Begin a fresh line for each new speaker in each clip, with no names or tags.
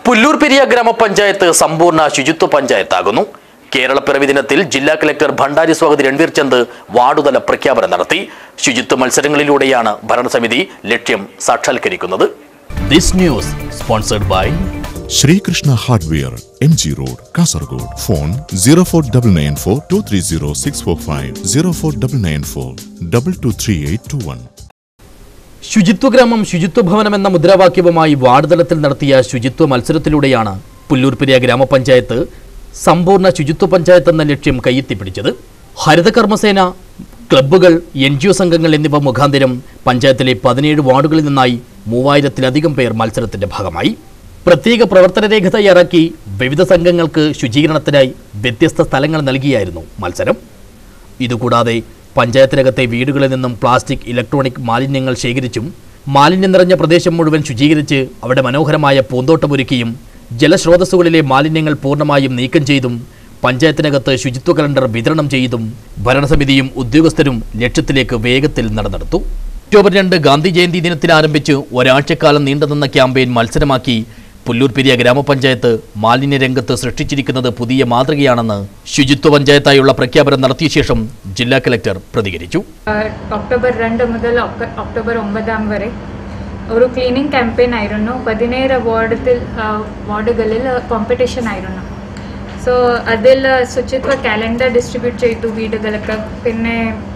പുല്ലൂർ പെരിയ ഗ്രാമപഞ്ചായത്ത് സമ്പൂർണ്ണ ശുചിത്വ പഞ്ചായത്താകുന്നു കേരളപ്പിറവി ദിനത്തിൽ ജില്ലാ കലക്ടർ ഭണ്ഡാരി സ്വാഗതി രൺവീർ ചന്ദ് വാർഡുതല പ്രഖ്യാപനം നടത്തി ശുചിത്വ മത്സരങ്ങളിലൂടെയാണ് ഭരണസമിതി ലക്ഷ്യം സാക്ഷാത്കരിക്കുന്നത് this news sponsored by
Sreekrishna hardware M G road Kasaragod phone zero four double nine four two three zero six four five zero four double nine four double two three eight two one
ശുചിത്വഗ്രാമം ശുചിത്വ ഭവനം എന്ന മുദ്രാവാക്യവുമായി ward തലത്തിൽ നടത്തിയ ശുചിത്വ മത്സരത്തിലൂടെയാണ് പുല്ലൂർ പെരിയ ഗ്രാമപഞ്ചായത്ത് സമ്പൂർണ്ണ ശുചിത്വ പഞ്ചായത്ത് എന്ന ലക്ഷ്യം കയ്യെത്തിപ്പിടിച്ചത് ഹരിതകർമ്മസേന ക്ലബ്ബുകൾ എൻ ജി ഒ സംഘങ്ങൾ എന്നിവ മുഖാന്തരം പഞ്ചായത്തിലെ പതിനേഴ് വാർഡുകളിൽ നിന്നായി മൂവായിരത്തിലധികം പേർ മത്സരത്തിന്റെ ഭാഗമായി പ്രത്യേക പ്രവർത്തന രേഖ തയ്യാറാക്കി വിവിധ സംഘങ്ങൾക്ക് ശുചീകരണത്തിനായി വ്യത്യസ്ത സ്ഥലങ്ങൾ നൽകിയായിരുന്നു മത്സരം ഇതുകൂടാതെ പഞ്ചായത്തിനകത്തെ വീടുകളിൽ നിന്നും പ്ലാസ്റ്റിക് ഇലക്ട്രോണിക് മാലിന്യങ്ങൾ ശേഖരിച്ചും മാലിന്യം നിറഞ്ഞ പ്രദേശം മുഴുവൻ ശുചീകരിച്ച് അവിടെ മനോഹരമായ പൂന്തോട്ടമൊരുക്കിയും ജലസ്രോതസ്സുകളിലെ മാലിന്യങ്ങൾ പൂർണ്ണമായും നീക്കം ചെയ്തും പഞ്ചായത്തിനകത്ത് ശുചിത്വ കലണ്ടർ വിതരണം ചെയ്തും ഭരണസമിതിയും ഉദ്യോഗസ്ഥരും ലക്ഷ്യത്തിലേക്ക് വേഗത്തിൽ നടന്നെടുത്തു ഒക്ടോബർ രണ്ട് ഗാന്ധി ജയന്തി ദിനത്തിൽ ആരംഭിച്ച് ഒരാഴ്ചക്കാലം നീണ്ടുനിന്ന ക്യാമ്പയിൻ മത്സരമാക്കി പുല്ലൂർ പെരിയ ഗ്രാമപഞ്ചായത്ത് മാലിന്യ രംഗത്ത് സൃഷ്ടിച്ചിരിക്കുന്നത് പുതിയ മാതൃകയാണെന്ന് ശുചിത്വ പഞ്ചായത്തായുള്ള പ്രഖ്യാപനം നടത്തിയ ശേഷം ജില്ലാ കലക്ടർ പ്രതികരിച്ചു
ഒക്ടോബർ രണ്ട് മുതൽ ഒക്ട- ഒക്ടോബർ ഒമ്പതാം വരെ ഒരു ക്ലീനിങ് ക്യാമ്പയിൻ ആയിരുന്നു പതിനേഴ് വാർഡത്തിൽ വാർഡുകളിൽ കോമ്പറ്റീഷൻ ആയിരുന്നു സോ അതിൽ ശുചിത്വ കാലണ്ടർ ഡിസ്ട്രിബ്യൂട്ട് ചെയ്തു വീടുകൾക്ക് പിന്നെ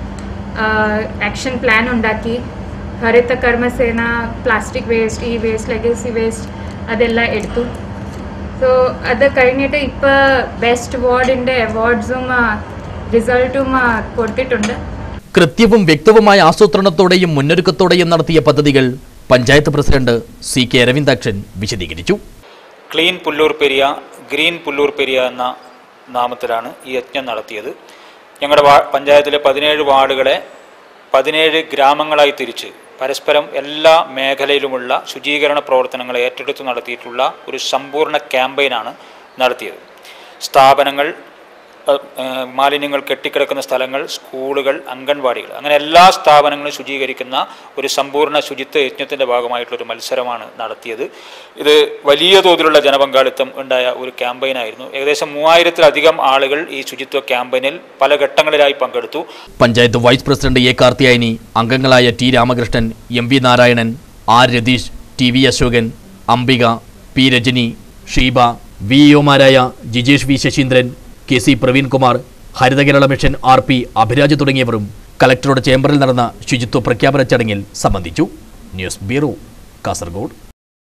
ആക്ഷൻ പ്ലാൻ ഉണ്ടാക്കി ഹരിത കർമ്മസേന പ്ലാസ്റ്റിക് വേസ്റ്റ് ഈ വേസ്റ്റ് ലെഗസി വേസ്റ്റ് അതെല്ലാം എടുത്തു സോ അത് കഴിഞ്ഞിട്ട് ഇപ്പോൾ ബെസ്റ്റ് വാർഡിൻ്റെ അവാർഡ്സും റിസൾട്ടും കൊടുത്തിട്ടുണ്ട്
കൃത്യവും വ്യക്തവുമായ ആസൂത്രണത്തോടെയും മുന്നൊരുക്കത്തോടെയും നടത്തിയ പദ്ധതികൾ panchayat president C K Aravindakshan വിശദീകരിച്ചു
ക്ലീൻ പുല്ലൂർ പെരിയ ഗ്രീൻ പുല്ലൂർ പെരിയ എന്ന നാമത്തിലാണ് ഈ യജ്ഞം നടത്തിയത് ഞങ്ങളുടെ വാ പഞ്ചായത്തിലെ പതിനേഴ് വാർഡുകളെ പതിനേഴ് ഗ്രാമങ്ങളായി തിരിച്ച് പരസ്പരം എല്ലാ മേഖലയിലുമുള്ള ശുചീകരണ പ്രവർത്തനങ്ങൾ ഏറ്റെടുത്ത് നടത്തിയിട്ടുള്ള ഒരു സമ്പൂർണ്ണ ക്യാമ്പയിനാണ് നടത്തിയത് സ്ഥാപനങ്ങൾ അഹ്, ഏഹ്, മാലിന്യങ്ങൾ കെട്ടിക്കിടക്കുന്ന സ്ഥലങ്ങൾ സ്കൂളുകൾ അംഗൻവാടികൾ അങ്ങനെ എല്ലാ സ്ഥാപനങ്ങളും ശുചീകരിക്കുന്ന ഒരു സമ്പൂർണ്ണ ശുചിത്വ യജ്ഞത്തിൻ്റെ ഭാഗമായിട്ടുള്ള ഒരു മത്സരമാണ് നടത്തിയത് ഇത് വലിയ തോതിലുള്ള ജനപങ്കാളിത്തം ഉണ്ടായ ഒരു ക്യാമ്പയിനായിരുന്നു ഏകദേശം മൂവായിരത്തിലധികം ആളുകൾ ഈ ശുചിത്വ ക്യാമ്പയിനിൽ പല ഘട്ടങ്ങളിലായി പങ്കെടുത്തു
panchayat vice president A Karthiyayani അംഗങ്ങളായ T Ramakrishnan M V Narayanan R Ratheesh T V Ashokan Ambika P Rajani Sheeba V ഒമാരായ Jijesh V Saseendran K C Praveenkumar Harithakerala mission R P Abhiraj തുടങ്ങിയവരും കലക്ടറുടെ ചേംബറിൽ നടന്ന ശുചിത്വ പ്രഖ്യാപന ചടങ്ങിൽ സംബന്ധിച്ചു ന്യൂസ് ബ്യൂറോ കാസർഗോഡ്